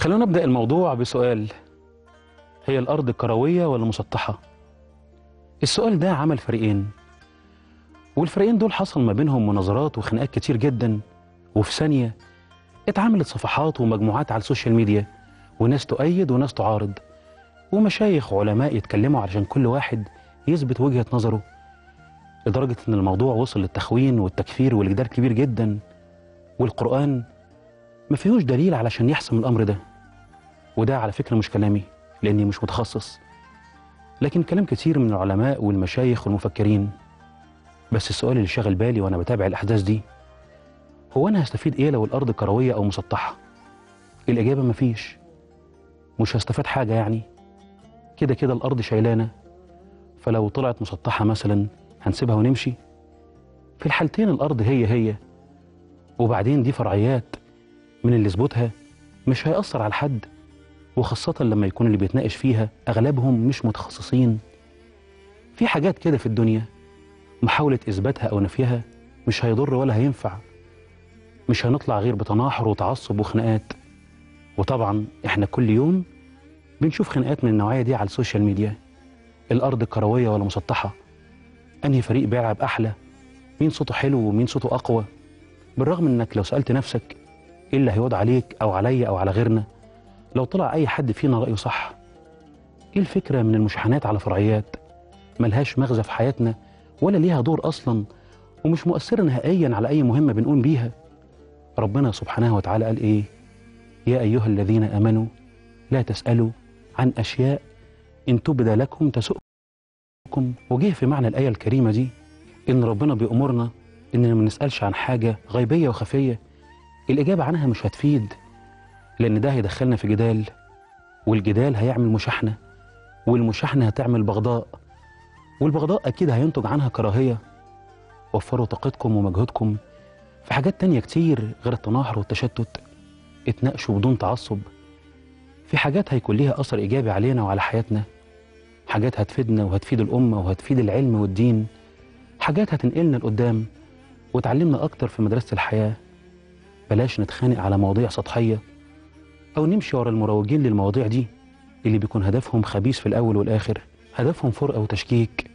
خلونا نبدأ الموضوع بسؤال هي الأرض كروية ولا مسطحة؟ السؤال ده عمل فريقين والفريقين دول حصل ما بينهم مناظرات وخناقات كتير جدا وفي ثانية اتعملت صفحات ومجموعات على السوشيال ميديا وناس تؤيد وناس تعارض ومشايخ وعلماء يتكلموا علشان كل واحد يثبت وجهة نظره لدرجة إن الموضوع وصل للتخوين والتكفير والجدال كبير جدا والقرآن ما فيهوش دليل علشان يحسم الأمر ده وده على فكرة مش كلامي لأني مش متخصص لكن كلام كتير من العلماء والمشايخ والمفكرين بس السؤال اللي شاغل بالي وأنا بتابع الأحداث دي هو أنا هستفيد إيه لو الأرض كروية أو مسطحة؟ الإجابة مفيش مش هستفاد حاجة يعني كده كده الأرض شايلانا فلو طلعت مسطحة مثلا هنسيبها ونمشي في الحالتين الأرض هي هي وبعدين دي فرعيات من اللي يثبتها مش هيأثر على حد وخاصة لما يكون اللي بيتناقش فيها أغلبهم مش متخصصين في حاجات كده في الدنيا محاولة إثباتها أو نفيها مش هيضر ولا هينفع مش هنطلع غير بتناحر وتعصب وخناقات وطبعا احنا كل يوم بنشوف خناقات من النوعية دي على السوشيال ميديا الأرض كروية ولا مسطحة أنهي فريق بيلعب أحلى مين صوته حلو ومين صوته أقوى بالرغم إنك لو سألت نفسك إيه اللي هيعود عليك أو عليا أو على غيرنا لو طلع أي حد فينا رأيه صح إيه الفكرة من المشاحنات على فرعيات ملهاش مغزى في حياتنا ولا ليها دور أصلا ومش مؤثرة نهائيا على أي مهمة بنقوم بيها ربنا سبحانه وتعالى قال إيه يا أيها الذين آمنوا لا تسألوا عن أشياء إن تبد لكم تسؤكم وجه في معنى الآية الكريمة دي إن ربنا بيأمرنا إننا ما نسألش عن حاجة غيبية وخفية الإجابة عنها مش هتفيد لأن ده هيدخلنا في جدال والجدال هيعمل مشاحنة والمشاحنة هتعمل بغضاء والبغضاء أكيد هينتج عنها كراهية وفروا طاقتكم ومجهودكم في حاجات تانية كتير غير التناحر والتشتت اتناقشوا بدون تعصب في حاجات هيكون ليها أثر إيجابي علينا وعلى حياتنا حاجات هتفيدنا وهتفيد الأمة وهتفيد العلم والدين حاجات هتنقلنا لقدام وتعلمنا أكتر في مدرسة الحياة بلاش نتخانق على مواضيع سطحية أو نمشي ورا المروجين للمواضيع دي اللي بيكون هدفهم خبيث في الأول والآخر هدفهم فرقة وتشكيك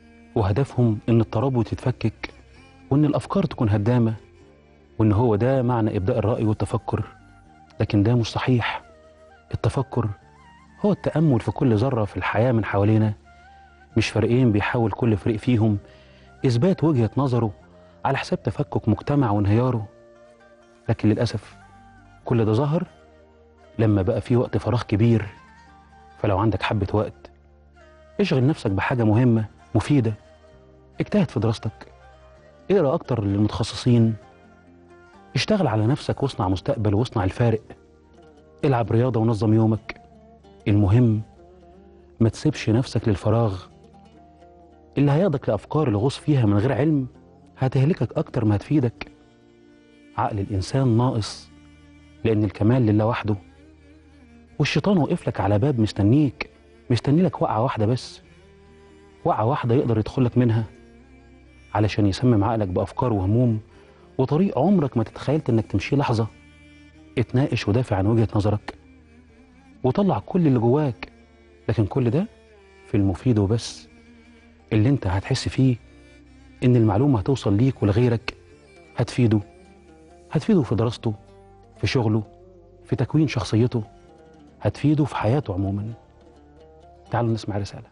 وهدفهم إن الترابط يتفكك وإن الأفكار تكون هدامة وإن هو ده معنى إبداء الرأي والتفكر لكن ده مش صحيح التفكر هو التأمل في كل ذرة في الحياة من حوالينا مش فريقين بيحاول كل فريق فيهم إثبات وجهة نظره على حساب تفكك مجتمع وانهياره لكن للأسف كل ده ظهر لما بقى في وقت فراغ كبير فلو عندك حبة وقت اشغل نفسك بحاجة مهمة مفيدة اجتهد في دراستك اقرا أكتر للمتخصصين اشتغل على نفسك واصنع مستقبل واصنع الفارق العب رياضة ونظم يومك المهم ما تسيبش نفسك للفراغ اللي هياخدك لأفكار الغوص فيها من غير علم هتهلكك أكتر ما هتفيدك عقل الإنسان ناقص لأن الكمال لله وحده والشيطان وقف لك على باب مستنيك مستني لك وقعة واحدة بس وقعة واحدة يقدر يدخلك منها علشان يسمم عقلك بأفكار وهموم وطريق عمرك ما تتخيلت إنك تمشي لحظة اتناقش ودافع عن وجهة نظرك وطلع كل اللي جواك لكن كل ده في المفيد وبس اللي انت هتحس فيه ان المعلومة هتوصل ليك ولغيرك هتفيده هتفيده في دراسته في شغله في تكوين شخصيته هتفيده في حياته عموما تعالوا نسمع رسالة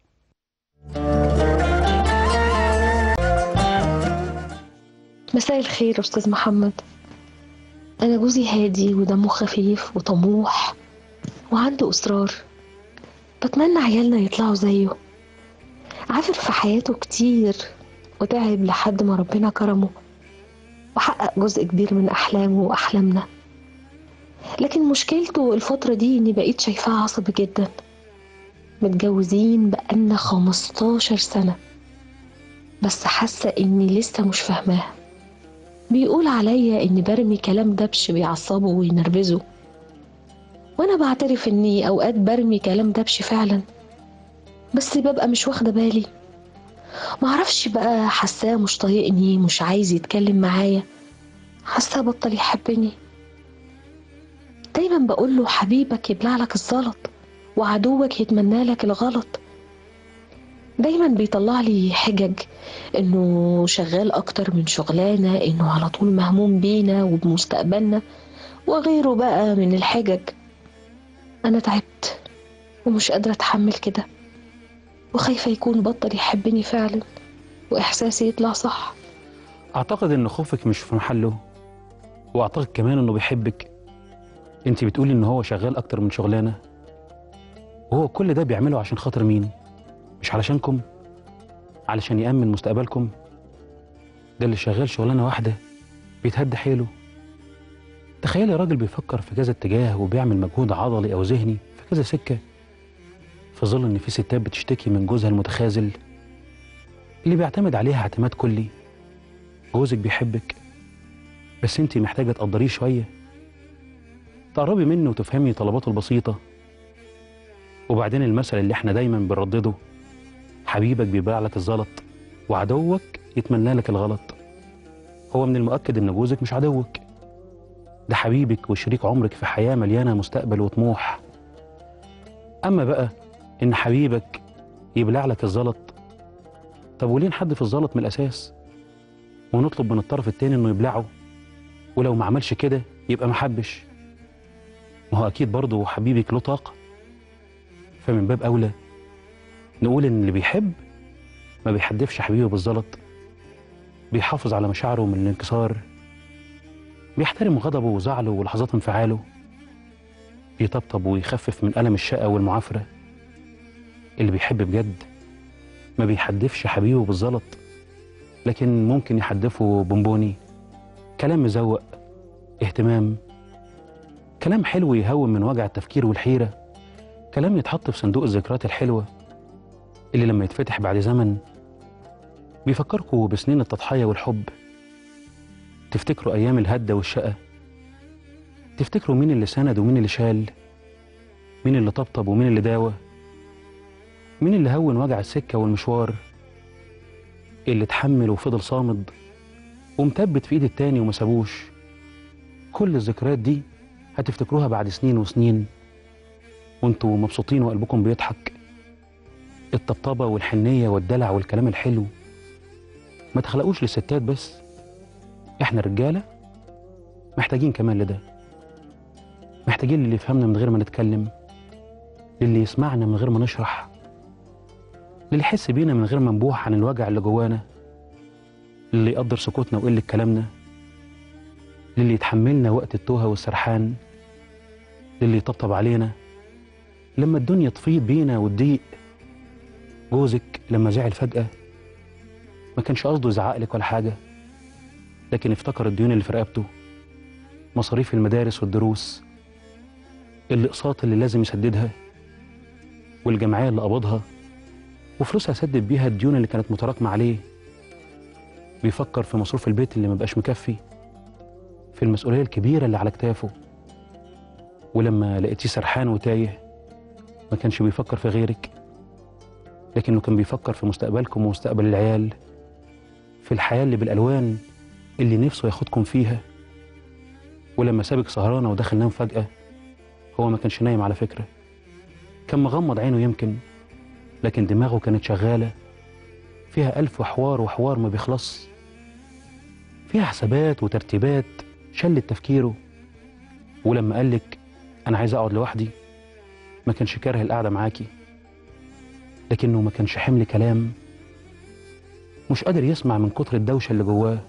مساء الخير أستاذ محمد أنا جوزي هادي ودمه خفيف وطموح وعنده إصرار بتمنى عيالنا يطلعوا زيه عافر في حياته كتير وتعب لحد ما ربنا كرمه وحقق جزء كبير من أحلامه وأحلامنا لكن مشكلته الفترة دي إني بقيت شايفاه عصبي جدا متجوزين بقالنا خمستاشر سنة بس حاسة إني لسه مش فاهماها بيقول عليا إني برمي كلام دبش بيعصبه وينرفزه وأنا بعترف إني أوقات برمي كلام دبش فعلا بس ببقى مش واخدة بالي معرفش بقى حاساه مش طايقني مش عايز يتكلم معايا حاساه بطل يحبني دايما بقول له حبيبك يبلع لك الزلط وعدوك يتمنى لك الغلط دايما بيطلع لي حجج انه شغال اكتر من شغلانه انه على طول مهموم بينا وبمستقبلنا وغيره بقى من الحجج انا تعبت ومش قادره اتحمل كده وخايفه يكون بطل يحبني فعلا واحساسي يطلع صح اعتقد ان خوفك مش في محله واعتقد كمان انه بيحبك انت بتقولي ان هو شغال اكتر من شغلانه وهو كل ده بيعمله عشان خاطر مين مش علشانكم علشان يأمن مستقبلكم ده اللي شغال شغلانه واحده بيتهد حيله تخيلي راجل بيفكر في كذا اتجاه وبيعمل مجهود عضلي او ذهني في كذا سكه في ظل ان في ستات بتشتكي من جوزها المتخاذل اللي بيعتمد عليها اعتماد كلي جوزك بيحبك بس انت محتاجه تقدريه شويه تقربي منه وتفهمي طلباته البسيطه وبعدين المثل اللي احنا دايما بنردده حبيبك بيبيع لك الزلط وعدوك يتمنى لك الغلط هو من المؤكد ان جوزك مش عدوك ده حبيبك وشريك عمرك في حياه مليانه مستقبل وطموح اما بقى ان حبيبك يبلع لك الزلط طب وليه نحدف الزلط من الاساس ونطلب من الطرف التاني انه يبلعه ولو ما عملش كده يبقى ما حبش ما هو اكيد برضه حبيبك له طاقه فمن باب اولى نقول ان اللي بيحب ما بيحدفش حبيبه بالزلط بيحافظ على مشاعره من الانكسار بيحترم غضبه وزعله ولحظات انفعاله بيطبطب ويخفف من ألم الشقة والمعافرة اللي بيحب بجد ما بيحدفش حبيبه بالزلط لكن ممكن يحدفه بونبوني كلام مزوق اهتمام كلام حلو يهون من وجع التفكير والحيرة كلام يتحط في صندوق الذكريات الحلوة اللي لما يتفتح بعد زمن بيفكركوا بسنين التضحية والحب تفتكروا أيام الهدة والشقة تفتكروا مين اللي سند ومين اللي شال مين اللي طبطب ومين اللي داوى مين اللي هون وجع السكة والمشوار اللي اتحمل وفضل صامد ومثبت في ايد التاني وما سابوش كل الذكريات دي هتفتكروها بعد سنين وسنين وانتوا مبسوطين وقلبكم بيضحك الطبطبة والحنية والدلع والكلام الحلو ما تخلقوش للستات بس احنا رجالة محتاجين كمان لده محتاجين للي يفهمنا من غير ما نتكلم للي يسمعنا من غير ما نشرح للي يحس بينا من غير ما نبوح عن الوجع اللي جوانا للي يقدر سكوتنا وقلة كلامنا للي يتحملنا وقت التوهة والسرحان للي يطبطب علينا لما الدنيا تفيض بينا وتضيق جوزك لما زعل فجأة ما كانش قصده يزعقلك ولا حاجة لكن افتكر الديون اللي في رقبته مصاريف المدارس والدروس الاقساط اللي لازم يسددها والجمعية اللي قبضها وفلوسها سدد بيها الديون اللي كانت متراكمة عليه بيفكر في مصروف البيت اللي مبقاش مكفي في المسؤولية الكبيرة اللي على كتافه ولما لقيتيه سرحان وتايه ما كانش بيفكر في غيرك لكنه كان بيفكر في مستقبلكم ومستقبل العيال في الحياة اللي بالألوان اللي نفسه ياخدكم فيها ولما سابك سهرانة ودخل نام فجأة هو ما كانش نايم على فكرة كان مغمض عينه يمكن لكن دماغه كانت شغالة فيها ألف حوار وحوار ما بيخلص فيها حسابات وترتيبات شلت تفكيره ولما قالك أنا عايز أقعد لوحدي ما كانش كاره القعدة معاكي لكنه ما كانش حمل كلام مش قادر يسمع من كتر الدوشة اللي جواه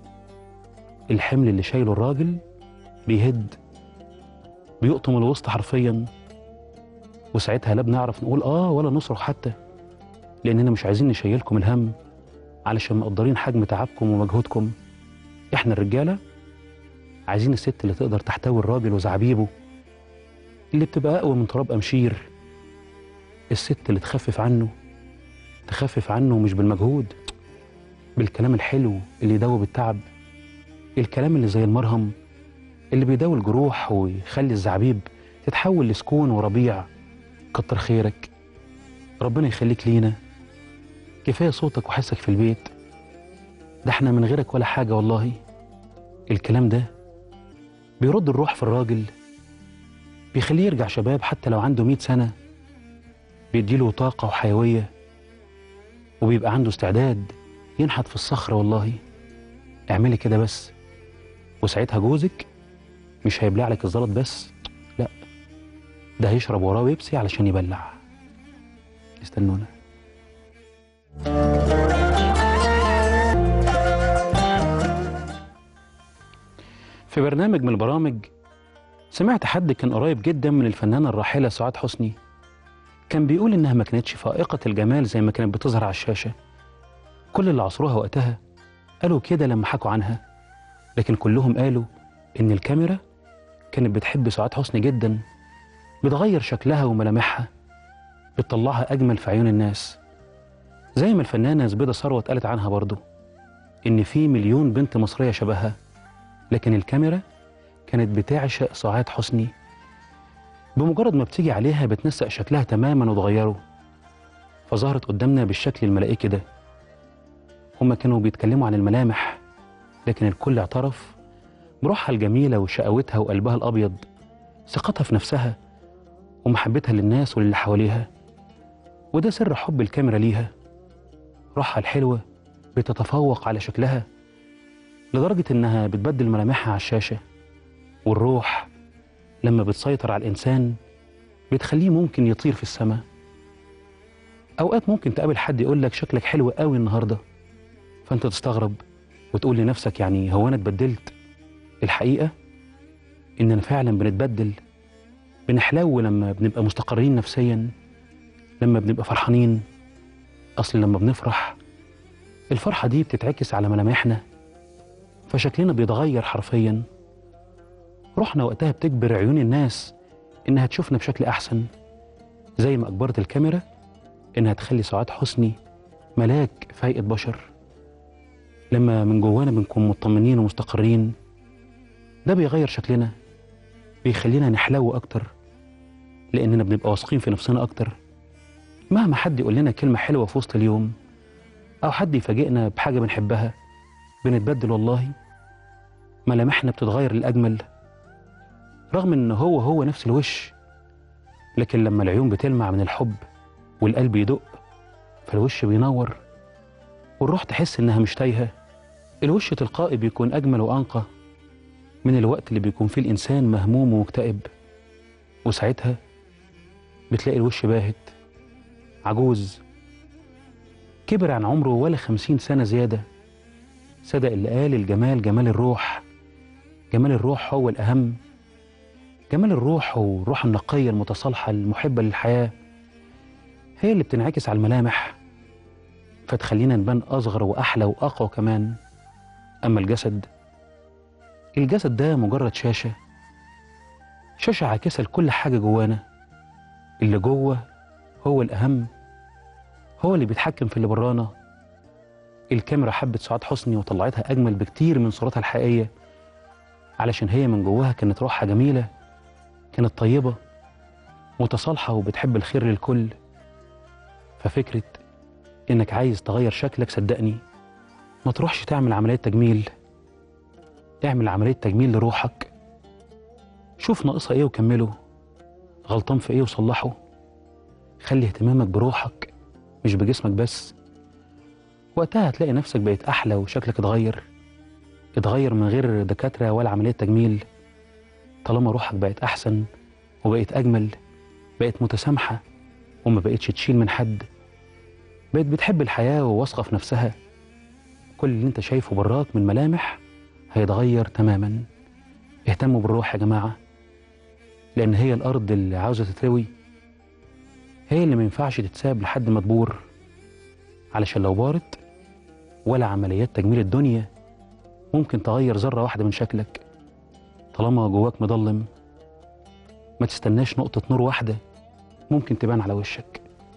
الحمل اللي شايله الراجل بيهد بيقطم الوسط حرفيا وساعتها لا بنعرف نقول اه ولا نصرخ حتى لاننا مش عايزين نشيلكم الهم علشان مقدرين حجم تعبكم ومجهودكم احنا الرجاله عايزين الست اللي تقدر تحتوي الراجل وزعبيبه اللي بتبقى اقوى من تراب امشير الست اللي تخفف عنه تخفف عنه مش بالمجهود بالكلام الحلو اللي يداوي التعب الكلام اللي زي المرهم اللي بيداوي الجروح ويخلي الزعبيب تتحول لسكون وربيع كتر خيرك ربنا يخليك لينا كفايه صوتك وحسك في البيت ده احنا من غيرك ولا حاجه والله الكلام ده بيرد الروح في الراجل بيخليه يرجع شباب حتى لو عنده مئة سنة بيديله طاقة وحيوية وبيبقى عنده استعداد ينحت في الصخر والله اعملي كده بس وساعتها جوزك مش هيبلع لك الزلط بس لا ده هيشرب وراه بيبسي علشان يبلع استنونا في برنامج من البرامج سمعت حد كان قريب جدا من الفنانة الراحلة سعاد حسني كان بيقول إنها ما كانتش فائقة الجمال زي ما كانت بتظهر على الشاشة كل اللي عصروها وقتها قالوا كده لما حكوا عنها لكن كلهم قالوا إن الكاميرا كانت بتحب سعاد حسني جدا بتغير شكلها وملامحها بتطلعها أجمل في عيون الناس زي ما الفنانة زبيدة ثروت قالت عنها برضو إن في مليون بنت مصرية شبهها لكن الكاميرا كانت بتعشق سعاد حسني بمجرد ما بتيجي عليها بتنسق شكلها تماما وتغيره فظهرت قدامنا بالشكل الملائكي ده هما كانوا بيتكلموا عن الملامح لكن الكل اعترف بروحها الجميلة وشقاوتها وقلبها الأبيض ثقتها في نفسها ومحبتها للناس وللي حواليها وده سر حب الكاميرا ليها روحها الحلوة بتتفوق على شكلها لدرجة إنها بتبدل ملامحها على الشاشة والروح لما بتسيطر على الإنسان بتخليه ممكن يطير في السماء أوقات ممكن تقابل حد يقول لك شكلك حلو قوي النهاردة فأنت تستغرب وتقول لنفسك يعني هو أنا اتبدلت الحقيقة إننا فعلا بنتبدل بنحلو لما بنبقى مستقرين نفسيا لما بنبقى فرحانين أصل لما بنفرح الفرحة دي بتتعكس على ملامحنا فشكلنا بيتغير حرفيا روحنا وقتها بتجبر عيون الناس إنها تشوفنا بشكل أحسن زي ما أجبرت الكاميرا إنها تخلي سعاد حسني ملاك في هيئة بشر لما من جوانا بنكون مطمنين ومستقرين ده بيغير شكلنا بيخلينا نحلو أكتر لأننا بنبقى واثقين في نفسنا أكتر مهما حد يقول لنا كلمة حلوة في وسط اليوم أو حد يفاجئنا بحاجة بنحبها بنتبدل والله ملامحنا بتتغير للأجمل رغم إن هو هو نفس الوش لكن لما العيون بتلمع من الحب والقلب يدق فالوش بينور والروح تحس إنها مش تايهة الوش تلقائي بيكون أجمل وأنقى من الوقت اللي بيكون فيه الإنسان مهموم ومكتئب وساعتها بتلاقي الوش باهت عجوز كبر عن عمره ولا خمسين سنة زيادة صدق اللي قال الجمال جمال الروح جمال الروح هو الأهم جمال الروح والروح النقية المتصالحة المحبة للحياة هي اللي بتنعكس على الملامح فتخلينا نبان أصغر وأحلى وأقوى كمان أما الجسد الجسد ده مجرد شاشة شاشة عاكسة لكل حاجة جوانا اللي جوه هو الأهم هو اللي بيتحكم في اللي برانا الكاميرا حبت سعاد حسني وطلعتها أجمل بكتير من صورتها الحقيقية علشان هي من جواها كانت روحها جميلة كانت طيبة متصالحة وبتحب الخير للكل ففكرة إنك عايز تغير شكلك صدقني ما تروحش تعمل عملية تجميل اعمل عملية تجميل لروحك شوف ناقصها ايه وكمله غلطان في ايه وصلحه خلي اهتمامك بروحك مش بجسمك بس وقتها هتلاقي نفسك بقيت أحلى وشكلك اتغير اتغير من غير دكاترة ولا عملية تجميل طالما روحك بقت أحسن وبقيت أجمل بقيت متسامحة وما بقيتش تشيل من حد بقيت بتحب الحياة وواثقة في نفسها كل اللي انت شايفه براك من ملامح هيتغير تماما اهتموا بالروح يا جماعة لأن هي الأرض اللي عاوزة تتروي هي اللي ما ينفعش تتساب لحد ما تبور علشان لو بارت ولا عمليات تجميل الدنيا ممكن تغير ذرة واحدة من شكلك طالما جواك مضلم ما تستناش نقطة نور واحدة ممكن تبان على وشك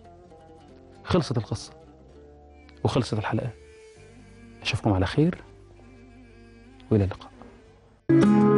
خلصت القصة وخلصت الحلقة أشوفكم على خير وإلى اللقاء